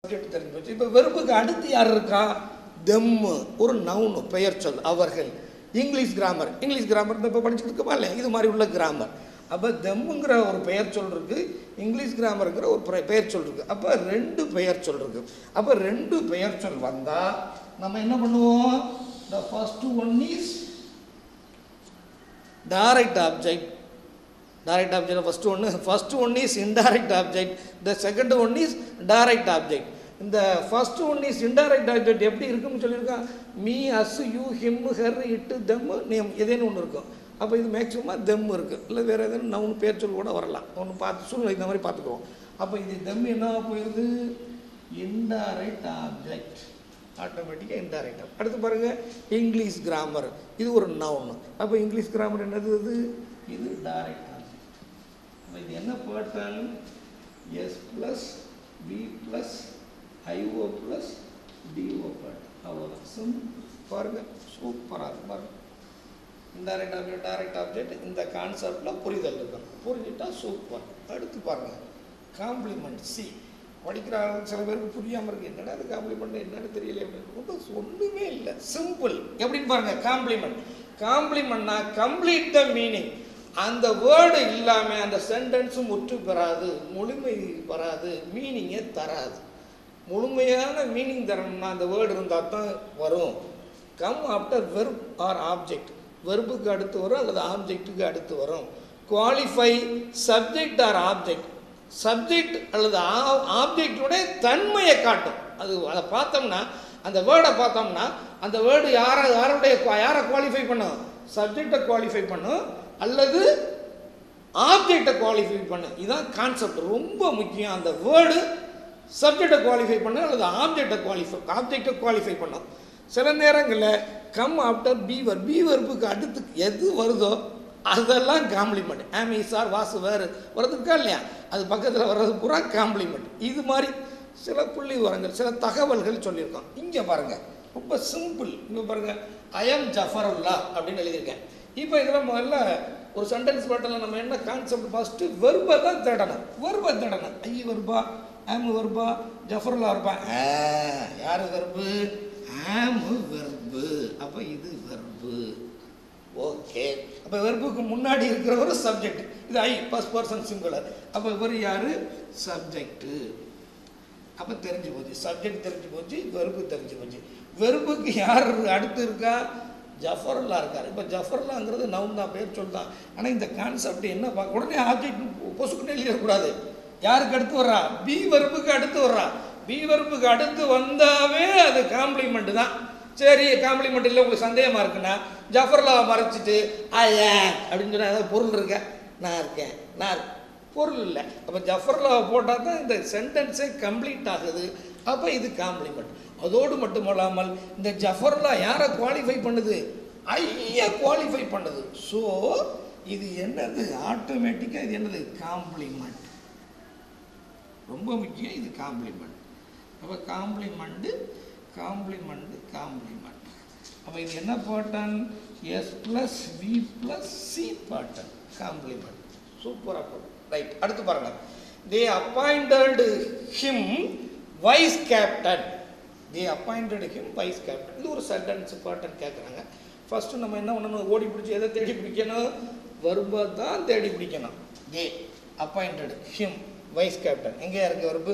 Subject தெரிஞ்சு போச்சு இப்போ வெறுப்புக்கு அடுத்து யார் இருக்கா தெம்மு ஒரு நவுனு பெயர் சொல் அவர்கள் இங்கிலீஷ் கிராமர் இங்கிலீஷ் கிராமர் இப்போ படிச்சுட்டு இருக்கோமா இல்லையா இது மாதிரி உள்ள கிராமர் அப்போ தெம்முங்கிற ஒரு பெயர் சொல் இருக்கு இங்கிலீஷ் கிராமருங்கிற ஒரு பெ- பெயர் சொல் இருக்கு அப்போ ரெண்டு பெயர் சொல் இருக்கு அப்போ ரெண்டு பெயர் சொல் வந்தால் நம்ம என்ன பண்ணுவோம் the first one is direct object direct object first one first one is indirect object the second one is direct object இந்த first one is indirect object எப்படி இருக்குன்னு சொல்லியிருக்கான் me us you him her it them name எதேன்னு ஒன்று இருக்கும் அப்போ இது மேக்ஸிமமாக them இருக்குது இல்லை வேறு எதுவும் நவுன் பேர் சொல் கூட வரலாம் ஒன்று பார்த்து சூழ்நிலை இந்த மாதிரி பார்த்துக்குவோம் அப்போ இது தெம் என்ன போயிடுது இன்டைரக்ட் ஆப்ஜெக்ட் ஆட்டோமேட்டிக்காக இன்டைரக்ட் அடுத்து பாருங்கள் இங்கிலீஷ் கிராமர் இது ஒரு நவுன் அப்போ இங்கிலீஷ் கிராமர் என்னது இது இது டைரக்ட் ஆப்ஜெக்ட் அப்போ இது என்ன pattern S plus B plus IO plus DO pattern அவ்வளோதான் சிம் பாருங்க சூப்பராக இருக்கும் பாருங்க இன்டைரக்ட் ஆப்ஜெக்ட் டைரக்ட் ஆப்ஜெக்ட் இந்த கான்செப்டில் புரிதல் இருக்கும் புரிஞ்சுட்டா சூப்பர் அடுத்து பாருங்க காம்ப்ளிமெண்ட் சி படிக்கிற ஆளுங்க சில பேருக்கு புரியாமல் இருக்கு என்னடா அது காம்ப்ளிமெண்ட் என்னன்னு தெரியல அப்படின்னு ஒன்றும் ஒன்றுமே இல்லை சிம்பிள் எப்படின்னு பாருங்க காம்ப்ளிமெண்ட் காம்ப்ளிமெண்ட்னா கம்ப்ளீட் த மீனிங் அந்த வேர்டு இல்லாமல் அந்த சென்டென்ஸும் முற்று பெறாது முழுமை வராது மீனிங்கே தராது முழுமையான மீனிங் தரணும்னா அந்த வேர்டு இருந்தால் தான் வரும் come after verb or object வெர்புக்கு அடுத்து வரும் அல்லது ஆப்ஜெக்ட்டுக்கு அடுத்து வரும் qualify subject or object subject அல்லது ஆப்ஜெக்டுடைய தன்மையை காட்டும் அது அதை பார்த்தோம்னா அந்த வேர்டை பார்த்தோம்னா அந்த வேர்டு யாரை யாருடைய யாரை குவாலிஃபை பண்ணும் சப்ஜெக்டை குவாலிஃபை பண்ணும் அல்லது ஆப்ஜெக்டை குவாலிஃபை பண்ணு இதுதான் கான்செப்ட் ரொம்ப முக்கியம் அந்த வேர்டு சப்ஜெக்டை குவாலிஃபை பண்ணு அல்லது ஆப்ஜெக்டை குவாலிஃபை ஆப்ஜெக்டை குவாலிஃபை பண்ணும் சில நேரங்களில் கம் ஆஃப்டர் பீவர் பீவர்புக்கு அடுத்து எது வருதோ அதெல்லாம் காம்ப்ளிமெண்ட் ஆமி சார் வாசு வேறு வர்றதுக்கா இல்லையா அது பக்கத்தில் வர்றது பூரா காம்ப்ளிமெண்ட் இது மாதிரி சில புள்ளி விவரங்கள் சில தகவல்கள் சொல்லியிருக்கோம் இங்கே பாருங்கள் ரொம்ப சிம்பிள் இங்கே பாருங்கள் ஐஎம் ஜஃபருல்லா அப்படின்னு எழுதியிருக்கேன் இப்போ இதில் முதல்ல ஒரு சென்டென்ஸ் பாட்டில் நம்ம என்ன கான்செப்ட் ஃபஸ்ட்டு வெர்பை தான் தேடணும் வெர்பை தேடணும் ஐ வெர்பா ஆம் வெர்பா ஜஃபருல்லா வெர்பா ஆ, யார் வெர்பு ஆம் வெர்பு அப்போ இது வெர்பு ஓகே அப்போ வெர்புக்கு முன்னாடி இருக்கிற ஒரு சப்ஜெக்ட் இது ஐ ஃபர்ஸ்ட் பர்சன் சிங்குலர் அப்போ இவர் யார் சப்ஜெக்ட்டு அப்போ தெரிஞ்சு போச்சு சப்ஜெக்ட் தெரிஞ்சு போச்சு வெறுப்பு தெரிஞ்சு போச்சு வெறுப்புக்கு யார் அடுத்து இருக்கா ஜஃபர்லா இருக்கார் இப்போ ஜஃபர்லாங்கிறது நவுன் தான் பேர் சொல்லிட்டான் ஆனால் இந்த கான்செப்ட் என்ன பார்க்க உடனே ஆப்ஜெக்ட் பொசுக்குன்னு எழுதிடக்கூடாது யாருக்கு அடுத்து வர்றா பி வெறுப்புக்கு அடுத்து வர்றா பி வெறுப்புக்கு அடுத்து வந்தாவே அது காம்ப்ளிமெண்ட் தான் சரி காம்ப்ளிமெண்ட் இல்லை உங்களுக்கு சந்தேகமாக இருக்குன்னா ஜஃபர்லாவை மறைச்சிட்டு ஆயா அப்படின்னு சொன்னால் ஏதாவது பொருள் இருக்க நான் இருக்கேன் நான் இருக்கேன். பொருள் இல்லை அப்போ ஜஃபர்லாவை போட்டால் தான் இந்த சென்டென்ஸே கம்ப்ளீட் ஆகுது அப்போ இது காம்ப்ளிமெண்ட் அதோடு மட்டுமல்லாமல் இந்த ஜஃபர்லா யாரை குவாலிஃபை பண்ணுது ஐயா குவாலிஃபை பண்ணுது ஸோ இது என்னது ஆட்டோமேட்டிக்காக இது என்னது காம்ப்ளிமெண்ட் ரொம்ப முக்கியம் இது காம்ப்ளிமெண்ட் அப்போ காம்ப்ளிமெண்ட்டு காம்ப்ளிமெண்ட்டு காம்ப்ளிமெண்ட் அப்போ இது என்ன pattern S plus V plus C pattern complement சூப்பராக போடும் ரைட் அடுத்து பாருங்க they appointed him vice captain they appointed him vice captain இது ஒரு சென்டென்ஸ் பாட்டன் கேட்குறாங்க ஃபஸ்ட்டு நம்ம என்ன பண்ணணும் ஓடி பிடிச்சி எதை தேடி பிடிக்கணும் வரும்பை தான் தேடி பிடிக்கணும் they appointed him vice captain எங்கேயா இருக்கு வரும்பு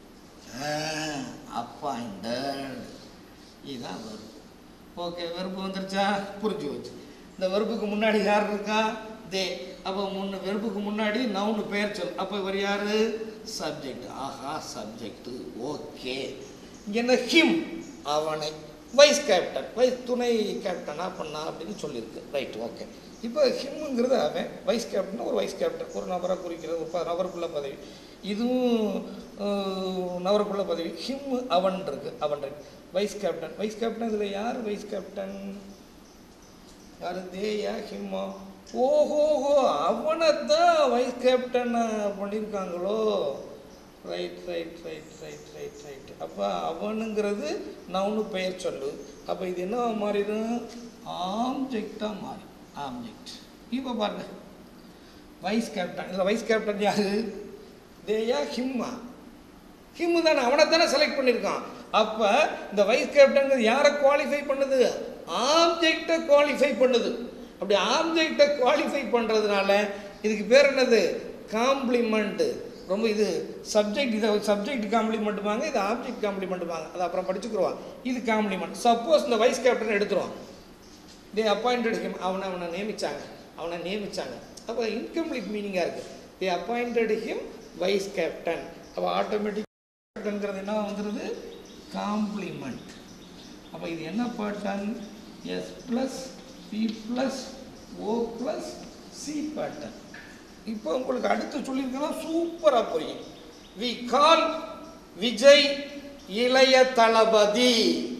அப்பாயிண்டட் இதுதான் வருது ஓகே வெறுப்பு வந்துருச்சா புரிஞ்சு வச்சு இந்த வெறுப்புக்கு முன்னாடி யார் இருக்கா தே அப்போ முன்ன வெறுப்புக்கு முன்னாடி நவுனு பெயர் சொல் அப்போ இவர் யார் சப்ஜெக்ட் ஆஹா சப்ஜெக்ட் ஓகே இங்கே என்ன ஹிம் அவனை வைஸ் கேப்டன் வைஸ் துணை கேப்டனா பண்ணா அப்படின்னு சொல்லியிருக்கு ரைட் ஓகே இப்போ ஹிம்ங்கிறது அவன் வைஸ் கேப்டன் ஒரு வைஸ் கேப்டன் ஒரு நபரை குறிக்கிறது ஒரு ப- நபருக்குள்ள பதவி இதுவும் அஹ், நபருக்குள்ள பதவி ஹிம் அவன் இருக்கு அவன் இருக்கு வைஸ் கேப்டன் வைஸ் கேப்டன் இதில் யார் வைஸ் கேப்டன் யார் தேயா ஹிம்மா ஓஹோஹோ அவனை தான் வைஸ் கேப்டன் பண்ணியிருக்காங்களோ right right right right right right அப்போ அவனுங்கிறது நவுனு பெயர் சொல்லு அப்போ இது என்ன மாறிடும் ஆப்ஜெக்டாக மாறி ஆப்ஜெக்ட் இப்போ பாருங்க வைஸ் கேப்டன் இதில் வைஸ் கேப்டன் யாரு தேயா ஹிம்மா ஹிம் தானே அவனை தானே செலக்ட் பண்ணியிருக்கான் அப்போ இந்த வைஸ் கேப்டன் யாரை குவாலிஃபை பண்ணுது ஆப்ஜெக்டை குவாலிஃபை பண்ணுது அப்படி ஆப்ஜெக்டை குவாலிஃபை பண்ணுறதுனால இதுக்கு பேர் என்னது காம்ப்ளிமெண்ட்டு ரொம்ப இது சப்ஜெக்ட் இதை சப்ஜெக்ட் காம்ப்ளிமெண்ட்டுவாங்க இது ஆப்ஜெக்ட் காம்ப்ளிமெண்ட்டுவாங்க அதை அப்புறம் படிச்சுக்குருவான் இது காம்ப்ளிமெண்ட் சப்போஸ் இந்த வைஸ் கேப்டன் எடுத்துருவான் தே அப்பாயிண்டட் ஹிம் அவனை அவனை நியமிச்சாங்க அவனை நியமிச்சாங்க அப்போ இன்கம்ப்ளீட் மீனிங்காக இருக்குது they appointed him vice captain அப்போ ஆட்டோமேட்டிக் கேப்டன்கிறது என்ன வந்துடுது காம்ப்ளிமெண்ட் அப்போ இது என்ன pattern S plus B plus O plus C pattern இப்போ உங்களுக்கு அடுத்து சொல்லியிருக்கேன்னா சூப்பராக புரியும் வி கால் விஜய் இளைய தளபதி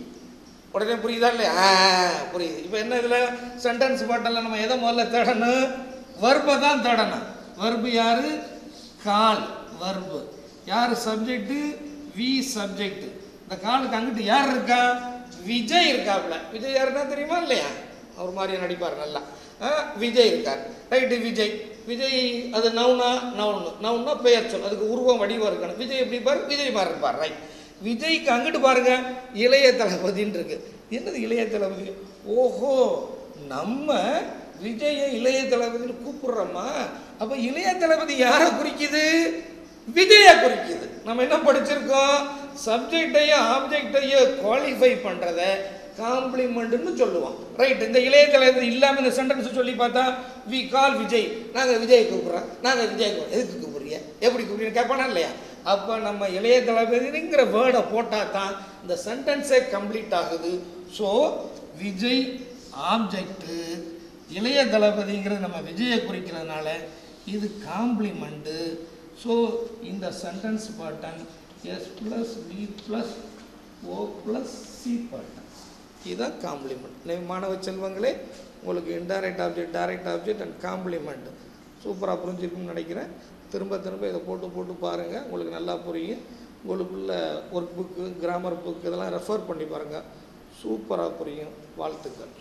உடனே புரியுதா இல்லையா ஆ, புரியுது இப்போ என்ன இதில் சென்டென்ஸ் பாட்டில் நம்ம எதை முதல்ல தேடணும் வர்பை தான் தேடணும் வர்பு யாரு கால் வர்பு யார் சப்ஜெக்ட்டு வி சப்ஜெக்ட் இந்த காலுக்கு அங்கிட்டு யார் இருக்கா விஜய் இருக்காப்புல விஜய் யாருன்னா தெரியுமா இல்லையா அவர் மாதிரியே நடிப்பார் நல்லா ஆ, விஜய் இருக்கார் ரைட்டு விஜய் விஜய் அது நவுனா நவுனு நவுன்னா பெயர் சொல் அதுக்கு உருவம் வடிவம் இருக்கணும் விஜய் எப்படி பாரு விஜய் மாதிரி இருப்பார் ரைட் விஜய்க்கு அங்கிட்டு பாருங்க இளைய தளபதின்னு இருக்கு என்னது இளைய தளபதி ஓஹோ நம்ம விஜயை இளைய தளபதின்னு கூப்பிடுறோமா அப்போ இளைய தளபதி யாரை குறிக்குது விஜயை குறிக்குது நம்ம என்ன படிச்சிருக்கோம் சப்ஜெக்டையும் ஆப்ஜெக்டையும் குவாலிஃபை பண்ணுறத காம்ப்ளிமெண்ட்னு சொல்லுவோம் ரைட் இந்த இளைய தளபதி இல்லாமல் இந்த சென்டென்ஸ் சொல்லி பார்த்தா வி கால் விஜய் நாங்கள் விஜய் கூப்பிட்றோம் நாங்கள் விஜய் கூப்பிட்றோம் எதுக்கு கூப்பிட்றீங்க எப்படி கூப்பிடுறீங்க கேட்பானா இல்லையா அப்போ நம்ம இளைய தளபதிங்கிற வேர்டை போட்டால் தான் இந்த சென்டென்ஸே கம்ப்ளீட் ஆகுது ஸோ விஜய் ஆப்ஜெக்ட்டு இளைய தளபதிங்கிறது நம்ம விஜயை குறிக்கிறதுனால இது காம்ப்ளிமெண்ட்டு ஸோ இந்த sentence pattern S plus B plus O plus C pattern இதுதான் காம்ப்ளிமெண்ட் மாணவ செல்வங்களே உங்களுக்கு indirect object direct object and complement சூப்பராக புரிஞ்சிருக்கும்னு நினைக்கிறேன் திரும்ப திரும்ப இதை போட்டு போட்டு பாருங்கள் உங்களுக்கு நல்லா புரியும் உங்களுக்குள்ள ஒர்க் புக்கு கிராமர் புக் இதெல்லாம் ரெஃபர் பண்ணி பாருங்கள் சூப்பராக புரியும் வாழ்த்துக்கள்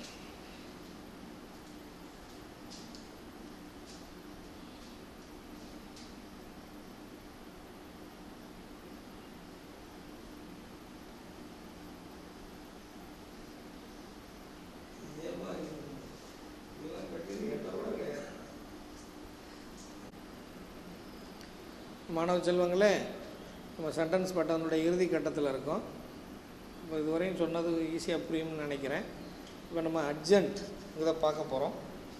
மாணவ செல்வங்களே நம்ம சென்டென்ஸ் பட்டனுடைய இறுதி கட்டத்தில் இருக்கோம் இப்போ இதுவரையும் சொன்னது ஈஸியாக புரியும்னு நினைக்கிறேன் இப்போ நம்ம அர்ஜென்ட் இதை பார்க்க போகிறோம்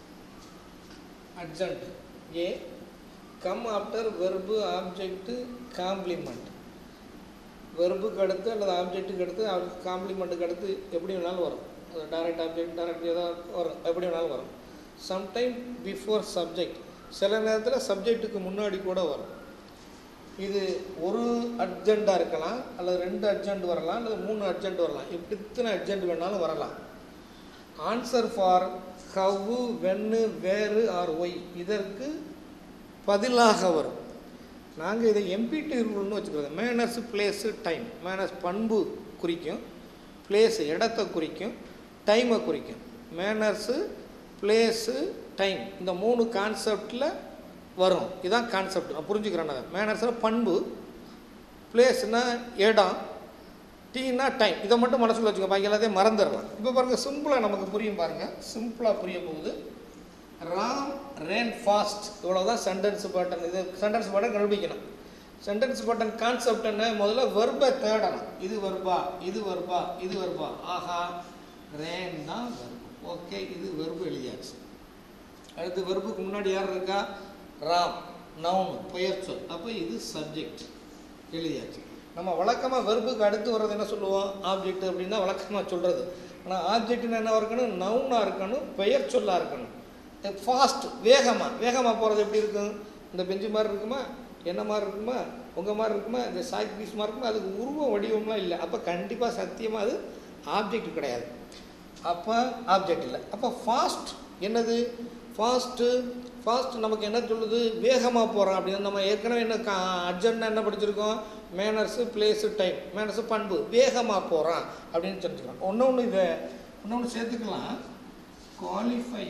adjunct A come after verb object complement வெர்புக்கு அடுத்து அல்லது ஆப்ஜெக்ட்டுக்கு அடுத்து காம்ப்ளிமெண்ட்டுக்கு அடுத்து எப்படி வேணாலும் வரும் அது டைரக்ட் ஆப்ஜெக்ட் டைரக்ட் ஏதாவது வரும் எப்படி வேணாலும் வரும் சம்டைம் பிஃபோர் சப்ஜெக்ட் சில நேரத்தில் சப்ஜெக்ட்டுக்கு முன்னாடி கூட வரும் இது ஒரு அர்ஜெண்ட்டாக இருக்கலாம் அல்லது ரெண்டு அர்ஜெண்ட் வரலாம் அல்லது மூணு அர்ஜெண்ட் வரலாம் எப்படி இத்தனை அர்ஜெண்ட் வேணாலும் வரலாம் answer for how when where or why இதற்கு பதிலாக வரும் நாங்கள் இதை எம்பிடி ரூல்னு வச்சுக்கிறோம் மேனர்ஸ் பிளேஸு டைம் மேனர்ஸ் பண்பு குறிக்கும் பிளேஸு இடத்தை குறிக்கும் டைமை குறிக்கும் மேனர்ஸு பிளேஸு டைம் இந்த மூணு கான்செப்டில் வரும் இதுதான் கான்செப்ட் நான் புரிஞ்சுக்கிறேன் நான் மேனர்ஸ்னால் பண்பு பிளேஸ்னா இடம் டீனா டைம் இதை மட்டும் மனசில் வச்சுக்கோ பாக்கி எல்லாத்தையும் மறந்துடலாம் இப்போ பாருங்கள் சிம்பிளாக நமக்கு புரியும் பாருங்கள் சிம்பிளாக புரிய போகுது ராம் ரேன் ஃபாஸ்ட் இவ்வளோ தான் சென்டென்ஸ் பட்டன் இது சென்டென்ஸ் பட்டன் கண்டுபிடிக்கணும் சென்டென்ஸ் பட்டன் கான்செப்ட் என்ன முதல்ல வெர்பை தேடணும் இது வெர்பா இது வெர்பா இது வெர்பா ஆஹா ரேன் தான் வெர்பு ஓகே இது வெர்பு எழுதியாச்சு அடுத்து வெர்புக்கு முன்னாடி யார் இருக்கா ராம் நவுன் பெயர் சொல் அப்போ இது சப்ஜெக்ட் எழுதியாச்சு நம்ம வழக்கமாக வெர்புக்கு அடுத்து வர்றது என்ன சொல்லுவோம் ஆப்ஜெக்ட் அப்படின்னா வழக்கமாக சொல்கிறது ஆனால் ஆப்ஜெக்ட்னு என்ன இருக்கணும் நவுனாக இருக்கணும் பெயர் சொல்லாக இருக்கணும் ஃபாஸ்ட் வேகமாக வேகமாக போகிறது எப்படி இருக்கும் இந்த பெஞ்சு மாதிரி இருக்குமா என்ன மாதிரி இருக்குமா உங்கள் மாதிரி இருக்குமா இந்த சாக் பீஸ் மாதிரி இருக்குமா அதுக்கு உருவம் வடிவம்லாம் இல்லை அப்போ கண்டிப்பாக சத்தியமாக அது ஆப்ஜெக்ட் கிடையாது அப்போ ஆப்ஜெக்ட் இல்லை அப்போ ஃபாஸ்ட் என்னது ஃபாஸ்ட்டு ஃபாஸ்ட் நமக்கு என்ன சொல்லுது வேகமாக போகிறோம் அப்படின்னு நம்ம ஏற்கனவே என்ன கா அர்ஜென்ட்னா என்ன படிச்சிருக்கோம் மேனர்ஸு பிளேஸு டைம் மேனர்ஸு பண்பு வேகமாக போகிறான் அப்படின்னு தெரிஞ்சுக்கலாம் ஒன்று ஒன்று இதை ஒன்று ஒன்று சேர்த்துக்கலாம் குவாலிஃபை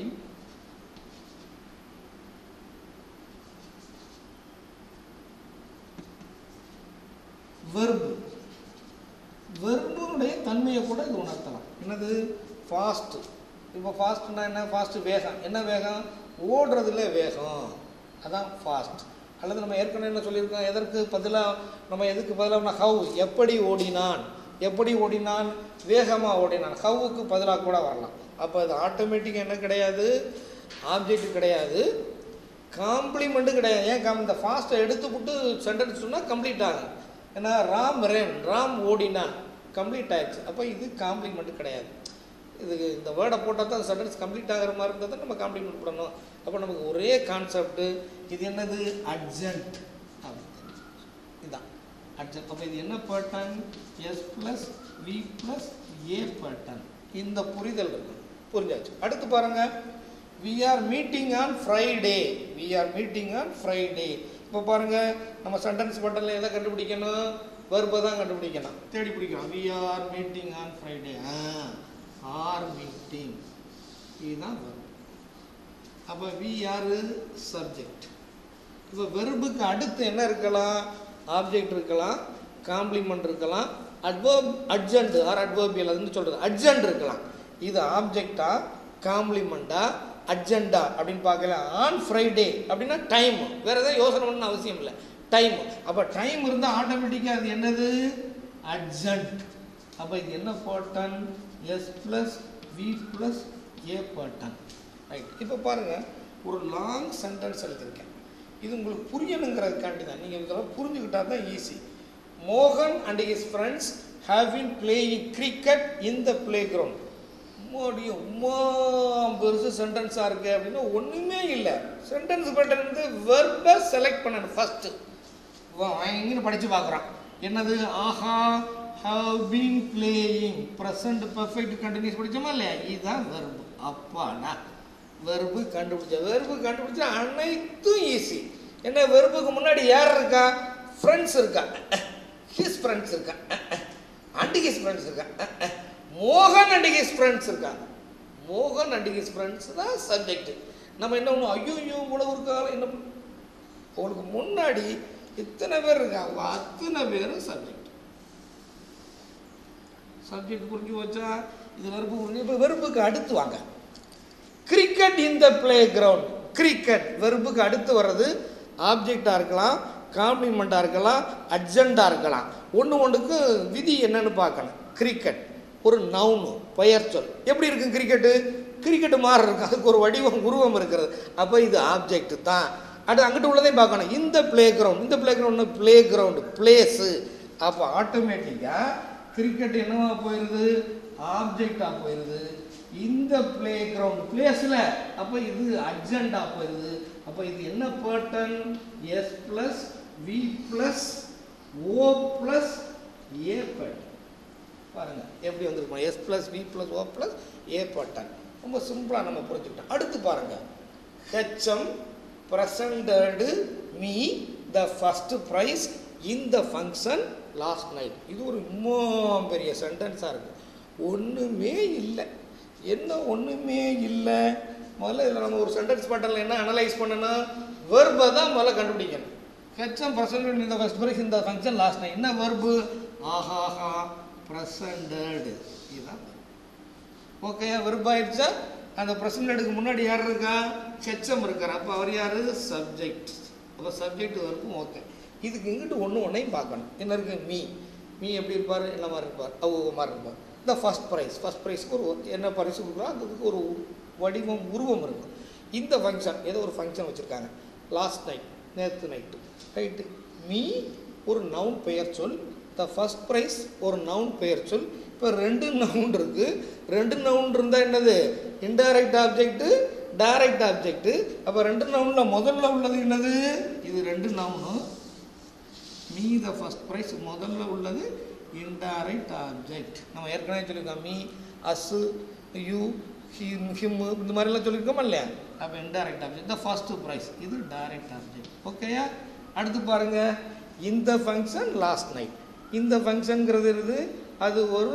வெர்பு வெர்புடைய தன்மையை கூட இது உணர்த்தலாம் என்னது ஃபாஸ்ட் இப்போ ஃபாஸ்ட்னா என்ன ஃபாஸ்ட் வேகம் என்ன வேகம் ஓடுறதுல வேகம் அதான் ஃபாஸ்ட் அல்லது நம்ம ஏற்கனவே என்ன சொல்லியிருக்கோம் எதற்கு பதிலாக நம்ம எதுக்கு பதிலாக ஹவு எப்படி ஓடினான் எப்படி ஓடினான் வேகமாக ஓடினான் ஹவுக்கு பதிலாக கூட வரலாம் அப்போ அது ஆட்டோமேட்டிக் என்ன கிடையாது ஆப்ஜெக்ட் கிடையாது காம்ப்ளிமெண்ட்டு கிடையாது ஏன் கம் இந்த ஃபாஸ்ட்டை எடுத்துவிட்டு சென்டென்ஸ் சொன்னால் கம்ப்ளீட் ஆகும் ஏன்னா ராம் ரென் ராம் ஓடினான் கம்ப்ளீட் ஆயிடுச்சு அப்போ இது காம்ப்ளிமெண்ட் கிடையாது இது இந்த வேர்டை போட்டால் தான் சென்டென்ஸ் கம்ப்ளீட் ஆகிற மாதிரி இருந்தால் தான் நம்ம காம்ப்ளிமெண்ட் பண்ணணும் அப்போ நமக்கு ஒரே கான்செப்ட்டு இது என்னது அர்ஜென்ட் இதுதான் அர்ஜென்ட் அப்போ இது என்ன pattern S plus V plus A pattern இந்த புரிதல் இருக்கு புரிஞ்சாச்சு அடுத்து பாருங்க we are meeting on Friday we are meeting on Friday இப்போ பாருங்க நம்ம சென்டென்ஸ் பட்டனில் எதை கண்டுபிடிக்கணும் வெர்பை தான் கண்டுபிடிக்கணும் தேடி பிடிக்கணும் we are meeting on Friday are meeting இதுதான் வெர்பு அப்போ வி யாரு சப்ஜெக்ட் இப்போ வெர்புக்கு அடுத்து என்ன இருக்கலாம் ஆப்ஜெக்ட் இருக்கலாம் காம்ப்ளிமெண்ட் இருக்கலாம் அட்வர்ப் அட்ஜென்ட் ஆர் அட்வர்பியல் அதுன்னு சொல்கிறது அட்ஜென்ட் இருக்கலாம் இது ஆப்ஜெக்டா காம்ப்ளிமெண்ட்டா அட்ஜெண்டா அப்படின்னு பார்க்கல ஆன் ஃப்ரைடே அப்படின்னா டைம் வேற எதாவது யோசனை பண்ணணும் அவசியம் இல்லை டைம் அப்போ டைம் இருந்தால் ஆட்டோமேட்டிக்காக அது என்னது அட்ஜென்ட் அப்போ இது என்ன pattern S plus V plus A pattern right இப்போ பாருங்கள் ஒரு லாங் சென்டென்ஸ் எழுதியிருக்கேன் இது உங்களுக்கு புரியணுங்கிறதுக்காண்டி தான் நீங்கள் இதெல்லாம் புரிஞ்சுக்கிட்டா தான் ஈஸி மோகன் and his friends have been playing cricket in the playground மறுபடியும் உமா பெருசு சென்டென்ஸாக இருக்குது அப்படின்னா ஒன்றுமே இல்லை சென்டென்ஸ் பட்டன் வந்து வெர்பை செலக்ட் பண்ணணும் ஃபஸ்ட்டு வாங்கின்னு படித்து பார்க்குறான் என்னது ஆஹா have been playing present perfect continuous படித்தோமா இல்லையா இதுதான் வெர்பு அப்பாடா வெர்பு கண்டுபிடிச்ச வெர்பு கண்டுபிடிச்சா அனைத்தும் ஈஸி என்ன வெர்புக்கு முன்னாடி யார் இருக்கா ஃப்ரெண்ட்ஸ் இருக்கா ஹிஸ் ஃப்ரெண்ட்ஸ் இருக்கா அண்ட் ஹிஸ் ஃப்ரெண்ட்ஸ் இருக்கா மோகன் அண்ட் ஹிஸ் ஃப்ரெண்ட்ஸ் இருக்காங்க மோகன் அண்ட் ஹிஸ் ஃப்ரெண்ட்ஸ் தான் சப்ஜெக்ட் நம்ம என்ன பண்ணுவோம் ஐயோ ஐயோ இவ்வளவு இருக்காங்க என்ன பண்ண- உங்களுக்கு முன்னாடி இத்தனை பேர் இருக்காங்க அத்தனை பேரும் சப்ஜெக்ட் சப்ஜெக்ட் புரிஞ்சு வச்சா இது வெறுப்பு புரிஞ்சு இப்போ வெறுப்புக்கு அடுத்து வாங்க cricket in the playground cricket வெறுப்புக்கு அடுத்து வர்றது ஆப்ஜெக்டாக இருக்கலாம் காம்ப்ளிமெண்ட்டாக இருக்கலாம் அர்ஜெண்டாக இருக்கலாம் ஒன்று ஒன்றுக்கு விதி என்னன்னு பார்க்கணும் கிரிக்கெட் ஒரு நவுனு பெயர் சொல் எப்படி இருக்கும் கிரிக்கெட்டு கிரிக்கெட்டு மாதிரி இருக்கும் அதுக்கு ஒரு வடிவம் உருவம் இருக்கிறது அப்போ இது ஆப்ஜெக்ட் தான் அடுத்து அங்கிட்டு உள்ளதையும் பார்க்கணும் இந்த பிளே கிரவுண்ட் இந்த playground playground place அப்போ ஆட்டோமேட்டிக்காக கிரிக்கெட் என்னவா போயிடுது ஆப்ஜெக்டாக போயிடுது இந்த பிளே கிரவுண்ட் பிளேஸில் அப்போ இது அர்ஜென்டாக போயிடுது அப்போ இது என்ன pattern S plus V plus O plus A pattern பாருங்க எப்படி வந்திருக்கோம் S plus V plus O plus A pattern ரொம்ப சிம்பிளாக நம்ம புரிஞ்சுக்கிட்டோம் அடுத்து பாருங்க HM presented me the first prize in the function last night இது ஒரு இன்னும் பெரிய சென்டென்ஸாக இருக்குது ஒன்றுமே இல்லை என்ன ஒன்றுமே இல்லை முதல்ல இதில் நம்ம ஒரு சென்டென்ஸ் பேட்டர்னில் என்ன அனலைஸ் பண்ணணும் வெர்பை தான் முதல்ல கண்டுபிடிக்கணும் ஹெச்எம் பிரசன்ட் இந்த ஃபஸ்ட் ப்ரைஸ் இந்த ஃபங்க்ஷன் லாஸ்ட் நைட் என்ன வெர்பு ஆஹாஹா ப்ரெசண்டடு இதுதான் ஓகே வெறுப்பாயிடுச்சா அந்த பிரசன்டடுக்கு முன்னாடி யார் இருக்கா ஹெச்எம் இருக்கார் அப்போ அவர் யார் சப்ஜெக்ட் அப்போ சப்ஜெக்ட் வரைக்கும் ஓகே இதுக்கு இங்கிட்டு ஒன்று ஒன்றையும் பார்க்கணும் என்ன இருக்கு மீ மீ எப்படி இருப்பார் என்ன மாதிரி இருப்பார் அவங்க மாதிரி இருப்பார் இந்த ஃபஸ்ட் ப்ரைஸ் ஃபஸ்ட் ப்ரைஸ்க்கு ஒரு என்ன பரிசு கொடுக்குறோம் அதுக்கு ஒரு வடிவம் உருவம் இருக்கும் இந்த ஃபங்க்ஷன் ஏதோ ஒரு ஃபங்க்ஷன் வச்சுருக்காங்க லாஸ்ட் நைட் நேற்று நைட்டு ரைட்டு மீ ஒரு நவுன் பெயர் சொல் த ஃபஸ்ட் ப்ரைஸ் ஒரு நவுன் பெயர் சொல் இப்போ ரெண்டு நவுன் இருக்குது ரெண்டு நவுன் இருந்தால் என்னது இன்டைரக்ட் ஆப்ஜெக்ட்டு டைரக்ட் ஆப்ஜெக்ட்டு அப்போ ரெண்டு நவுனில் முதல்ல உள்ளது என்னது இது ரெண்டு noun me the first prize முதல்ல உள்ளது இன்டைரக்ட் ஆப்ஜெக்ட் நம்ம ஏற்கனவே சொல்லியிருக்கோம் me us you him him இந்த மாதிரிலாம் சொல்லியிருக்கோமா இல்லையா அப்போ indirect object the first prize இது டைரக்ட் ஆப்ஜெக்ட் ஓகேயா அடுத்து பாருங்க இந்த ஃபங்க்ஷன் லாஸ்ட் நைட் இந்த ஃபங்க்ஷனுங்கிறது இருக்குது அது ஒரு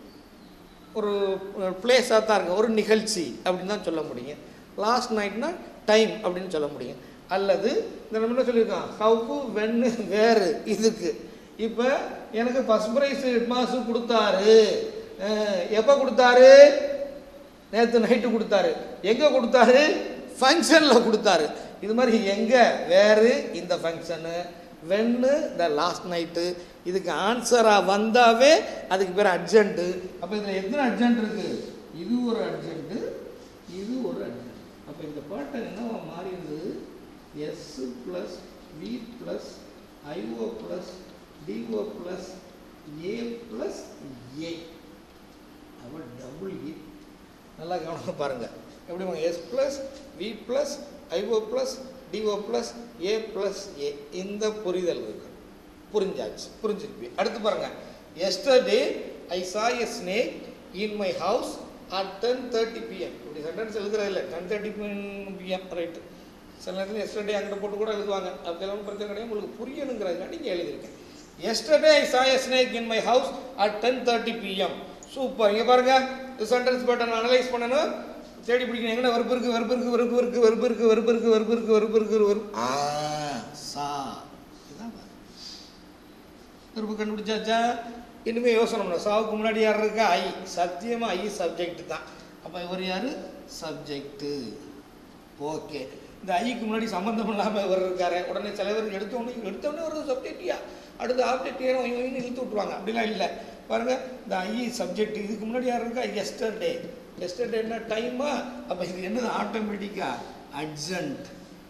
ஒரு பிளேஸாக தான் இருக்குது ஒரு நிகழ்ச்சி அப்படின்னு தான் சொல்ல முடியும் லாஸ்ட் நைட்னா டைம் அப்படின்னு சொல்ல முடியும் அல்லது இந்த நம்ம என்ன சொல்லியிருக்கோம் ஹவு வென்னு வேறு இதுக்கு இப்போ எனக்கு ஃபஸ்ட் ப்ரைஸ் ஹெட்மாஸ்டர் கொடுத்தாரு அஹ், எப்போ கொடுத்தாரு நேற்று நைட்டு கொடுத்தாரு எங்கே கொடுத்தாரு ஃபங்க்ஷனில் கொடுத்தாரு இது மாதிரி எங்கே வேறு இந்த ஃபங்க்ஷனு வென்னு இந்த லாஸ்ட் நைட்டு இதுக்கு ஆன்சராக வந்தாவே அதுக்கு பேர் அர்ஜென்ட்டு அப்போ இதில் எத்தனை அர்ஜென்ட் இருக்குது இது ஒரு அர்ஜென்ட்டு இது ஒரு அர்ஜென்ட் அப்போ இந்த பாட்டை என்னவா மாறி இருந்தது S plus V plus IO plus DO plus A plus A அப்போ டபுள் ஏ நல்லா கவனமாக பாருங்கள் எப்படி S plus V plus IO plus DO plus A plus A இந்த புரிதல் இருக்கு புரிஞ்சாச்சு புரிஞ்சிருப்பி அடுத்து பாருங்கள் yesterday I saw a snake in my house at ten thirty PM இப்படி சென்டென்ஸ் எழுதுறது இல்லை டென் தேர்ட்டி பிஎம் ரைட்டு சில நேரத்தில் எஸ்டர்டே அங்கே போட்டு கூட எழுதுவாங்க அப்படியெல்லாம் பிரச்சனை கிடையாது உங்களுக்கு புரியணுங்கிறதுக்காக நீங்கள் எழுதியிருக்கேன் yesterday I saw a snake in my house at ten thirty PM super இங்கே பாருங்க சென்டென்ஸ் பேட்டர்ன் அனலைஸ் பண்ணணும் தேடி பிடிக்கணும் எங்கே வெறுப்பு இருக்கு வெறுப்பு இருக்கு வெறுப்பு இருக்கு வெறுப்பு இருக்கு வெறுப்பு இருக்கு வெறுப்பு இருக்கு வெறுப்பு இருக்கு வெறுப்பு ஆ சா இதான் பாரு. வெறுப்பு கண்டுபிடிச்சாச்சா இனிமேல் யோசனை பண்ண சாவுக்கு முன்னாடி யார் இருக்கா ஐ சத்தியமாக ஐ சப்ஜெக்ட் தான் அப்போ இவர் யார் சப்ஜெக்ட்டு ஓகே இந்த ஐக்கு முன்னாடி சம்மந்தம் இல்லாமல் இவர் இருக்காரு உடனே சில பேர் எடுத்தோடனே எடுத்தோடனே ஒரு சப்ஜெக்டியா அடுத்த ஆப்ஜெக்ட் ஏனோ இவங்க இழுத்து விட்ருவாங்க அப்படிலாம் இல்லை பாருங்க இந்த ஐ சப்ஜெக்ட் இதுக்கு முன்னாடி யார் இருக்கா எஸ்டர்டே எஸ்டர்டே என்ன டைமா அப்போ இது என்னது ஆட்டோமேட்டிக்கா அர்ஜென்ட்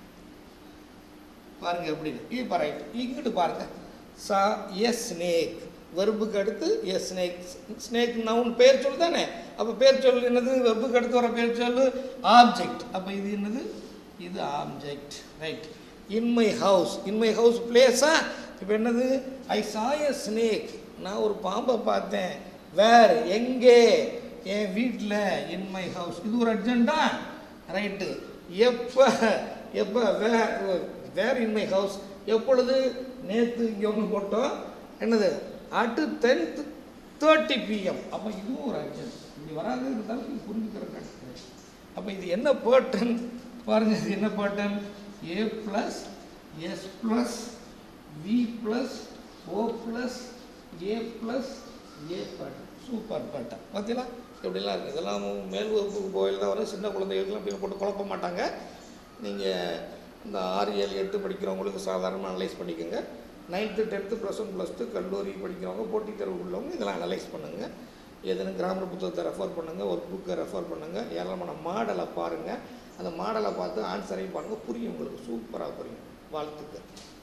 பாருங்க எப்படின்னு இப்போ ரைட் இங்கிட்டு பாருங்க சா எஸ் ஸ்னேக் வெர்புக்கு அடுத்து எஸ் ஸ்னேக் ஸ்னேக் நவுன் பேர் சொல் தானே அப்போ பேர் சொல் என்னது வெர்புக்கு அடுத்து வர பேர் சொல் ஆப்ஜெக்ட் அப்போ இது என்னது இது object right in my house in my house பிளேஸா இப்போ என்னது ஐ சா எ ஸ்னேக் நான் ஒரு பாம்பை பார்த்தேன் வேர் எங்கே என் வீட்டில் இன் மை ஹவுஸ் இது ஒரு அர்ஜென்ட்டா ரைட்டு எப்போ எப்போ வேர் வேர் இன் மை ஹவுஸ் எப்பொழுது நேற்று இங்கே ஒன்று போட்டோம் என்னது அட்டு டென்த் தேர்ட்டி பிஎம் அப்போ இதுவும் ஒரு அர்ஜென்ட் இப்படி வராது இருந்தாலும் இது புரிஞ்சுக்கிற அப்போ இது என்ன பேர்டன் பாருங்க இது என்ன pattern A plus S plus V plus O plus A plus A pattern super pattern பார்த்தீங்களா இப்படிலாம் இருக்குது இதெல்லாம் மேல் வகுப்புக்கு போயில் தான் வரும் சின்ன குழந்தைகளுக்குலாம் இப்படி போட்டு குழப்ப மாட்டாங்க நீங்கள் இந்த ஆறு ஏழு எட்டு படிக்கிறவங்களுக்கு சாதாரணமாக அனலைஸ் பண்ணிக்கோங்க ninth tenth plus one plus two கல்லூரி படிக்கிறவங்க போட்டித் தேர்வு உள்ளவங்க இதெல்லாம் அனலைஸ் பண்ணுங்கள் எதுன்னு கிராமர் புத்தகத்தை ரெஃபர் பண்ணுங்கள் ஒரு புக்கை ரெஃபர் பண்ணுங்கள் ஏராளமான மாடலை பாருங்கள் அந்த மாடலை பார்த்து ஆன்சரையும் பாருங்கள் புரியும் உங்களுக்கு சூப்பராக புரியும் வாழ்த்துக்கள்